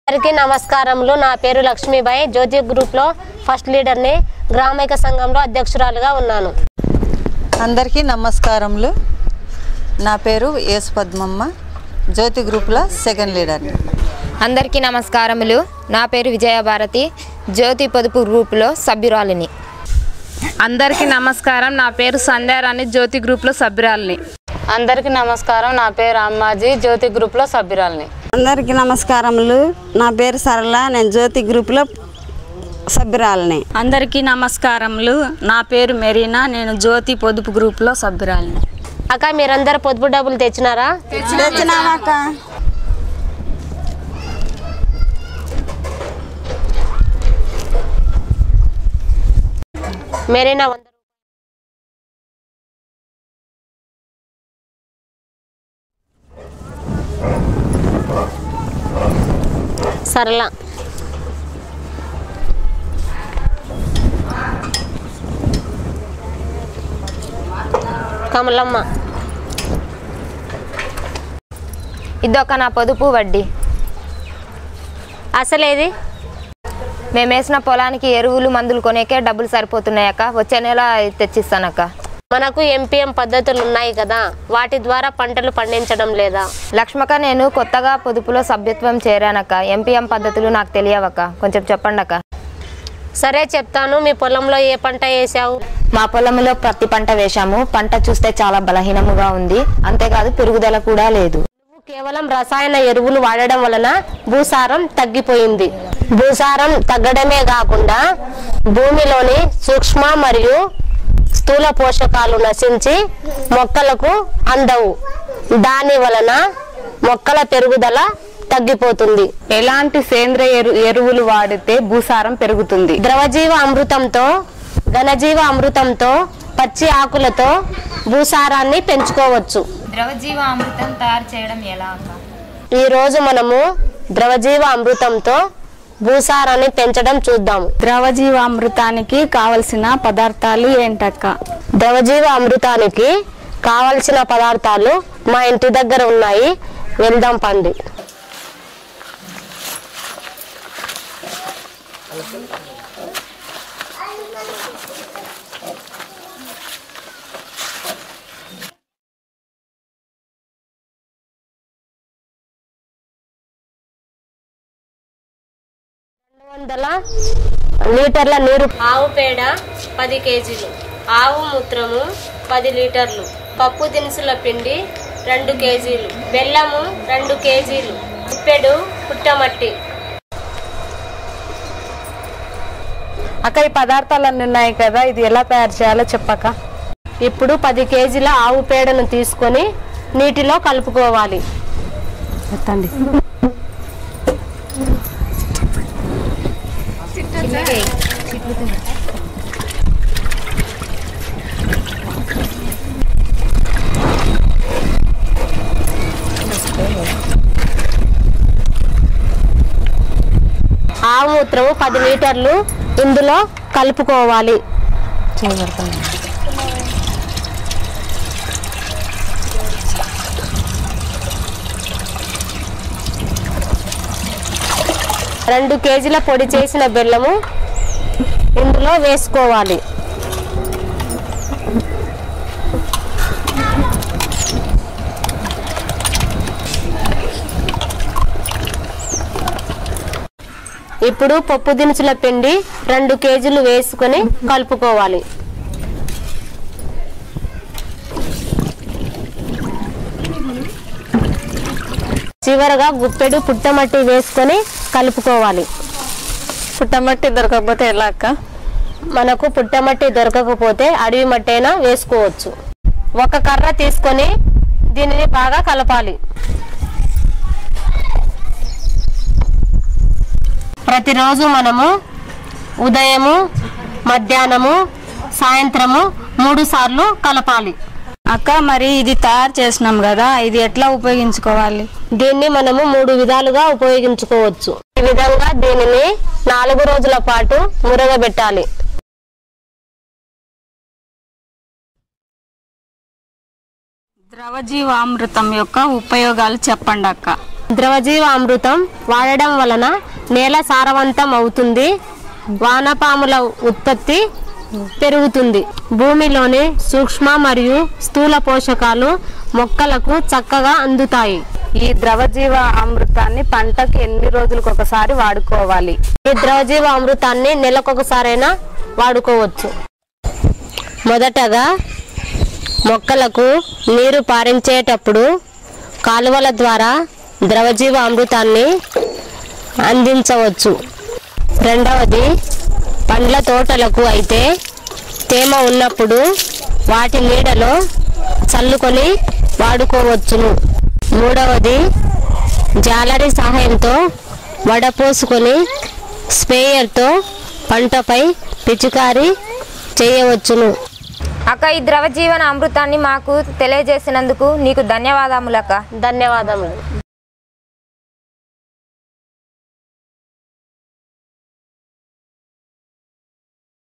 అందరికీ నమస్కారములు నా పేరు లక్ష్మీబాయి జ్యోతి గ్రూప్లో ఫస్ట్ లీడర్ని గ్రామైక సంఘంలో అధ్యక్షురాలుగా ఉన్నాను అందరికీ నమస్కారములు నా పేరు యేసు పద్మమ్మ జ్యోతి గ్రూప్లో సెకండ్ లీడర్ని అందరికీ నమస్కారములు నా పేరు విజయభారతి జ్యోతి పొదుపు గ్రూపులో సభ్యురాలిని అందరికీ నమస్కారం నా పేరు సంధ్యారాణి జ్యోతి గ్రూప్లో సభ్యురాలిని అందరికీ నమస్కారం నా పేరు అమ్మాజీ జ్యోతి గ్రూప్లో సభ్యురాలిని అందరికీ నమస్కారములు నా పేరు సరళ నేను జ్యోతి గ్రూప్లో సభ్యురాలని అందరికీ నమస్కారములు నా పేరు మెరీనా నేను జ్యోతి పొదుపు గ్రూప్లో సభ్యురాలిని అక్క మీరందరు పొదుపు డబ్బులు తెచ్చినారా తెచ్చినామాక మెరీనా వంద రూపాయలు. సరళ కమలమ్మ ఇదొక నా పొదుపు వడ్డీ అసలేది మేము వేసిన పొలానికి ఎరువులు మందులు కొనేకే డబ్బులు సరిపోతున్నాయక్క వచ్చే నెల తెచ్చిస్తానక్క మనకు ఎంపీఎం పద్ధతులు ఉన్నాయి కదా వాటి ద్వారా పంటలు పండించడం లేదా లక్ష్మక నేను కొత్తగా పొదుపులో సభ్యత్వం చేరానక్క ఎంపీఎం పద్ధతులు నాకు తెలియవక్క కొంచెం చెప్పండి అక్క సరే చెప్తాను మీ పొలంలో ఏ పంట వేసావు మా పొలంలో పత్తి పంట వేశాము పంట చూస్తే చాలా బలహీనముగా ఉంది అంతేకాదు పెరుగుదల కూడా లేదు నువ్వు కేవలం రసాయన ఎరువులు వాడడం వలన భూసారం తగ్గిపోయింది భూసారం తగ్గడమే కాకుండా భూమిలోని సూక్ష్మ మరియు స్థూల పోషకాలు నశించి మొక్కలకు అందవు దాని వలన మొక్కల పెరుగుదల తగ్గిపోతుంది ఎలాంటి సేంద్రియ ఎరు ఎరువులు వాడితే భూసారం పెరుగుతుంది ద్రవజీవ అమృతంతో ఘనజీవ అమృతంతో పచ్చి ఆకులతో భూసారాన్ని పెంచుకోవచ్చు ద్రవజీవ అమృతం తయారు చేయడం ఎలా అక్క ఈ రోజు మనము ద్రవజీవ అమృతంతో భూసారాన్ని పెంచడం చూద్దాము ద్రవజీవామృతానికి కావలసిన పదార్థాలు ఏంటక్క ద్రవజీవ అమృతానికి కావలసిన పదార్థాలు మా ఇంటి దగ్గర ఉన్నాయి వెళ్దాం పండి రెండు వందల లీటర్ల నీరు ఆవు పేడ పది కేజీలు ఆవు మూత్రము పది లీటర్లు పప్పు దినుసుల పిండి రెండు కేజీలు బెల్లము రెండు కేజీలు ఉప్పెడు పుట్టమట్టి అక్క ఈ పదార్థాలన్నీ ఉన్నాయి కదా ఇది ఎలా తయారు చేయాలో చెప్పక ఇప్పుడు పది కేజీల ఆవు పేడను తీసుకొని నీటిలో కలుపుకోవాలి ఎత్తండి ఆవు మూత్రము పది లీటర్లు ఇందులో కలుపుకోవాలి రెండు కేజీల పొడి చేసిన బెల్లము ఇందులో వేసుకోవాలి ఇప్పుడు పప్పు దినుసుల పిండి రెండు కేజీలు వేసుకొని కలుపుకోవాలి చివరగా గుప్పెడు పుట్టమట్టి వేసుకొని కలుపుకోవాలి పుట్టమట్టి దొరకకపోతే ఎలా అక్క మనకు పుట్టమట్టి దొరకకపోతే అడవి మట్టి అయినా వేసుకోవచ్చు ఒక కర్ర తీసుకొని దీనిని బాగా కలపాలి ప్రతిరోజు మనము ఉదయము మధ్యాహ్నము సాయంత్రము మూడు సార్లు కలపాలి అక్క మరి ఇది తయారు చేసినాం కదా ఇది ఎట్లా ఉపయోగించుకోవాలి దీన్ని మనము మూడు విధాలుగా ఉపయోగించుకోవచ్చు ఈ విధంగా దీనిని నాలుగు రోజుల పాటు మురగబెట్టాలి ద్రవజీవామృతం యొక్క ఉపయోగాలు చెప్పండి అక్క ద్రవజీవ అమృతం వాడడం వలన నేల సారవంతం అవుతుంది వానపాముల ఉత్పత్తి పెరుగుతుంది భూమిలోని సూక్ష్మ మరియు స్థూల పోషకాలు మొక్కలకు చక్కగా అందుతాయి ఈ ద్రవజీవ అమృతాన్ని పంటకి ఎన్ని రోజులకు ఒకసారి వాడుకోవాలి ఈ ద్రవజీవ అమృతాన్ని నెలకొకసారైనా వాడుకోవచ్చు మొదటగా మొక్కలకు నీరు పారించేటప్పుడు కాలువల ద్వారా ద్రవజీవ అమృతాన్ని అందించవచ్చు రెండవది పండ్ల తోటలకు అయితే తేమ ఉన్నప్పుడు వాటి నీడలో చల్లుకొని వాడుకోవచ్చును మూడవది జాలరీ సహాయంతో వడపోసుకొని స్ప్రేయర్తో పంటపై పిచికారీ చేయవచ్చును అక్క ఈ ద్రవ జీవన అమృతాన్ని మాకు తెలియజేసినందుకు నీకు ధన్యవాదములక్క ధన్యవాదములు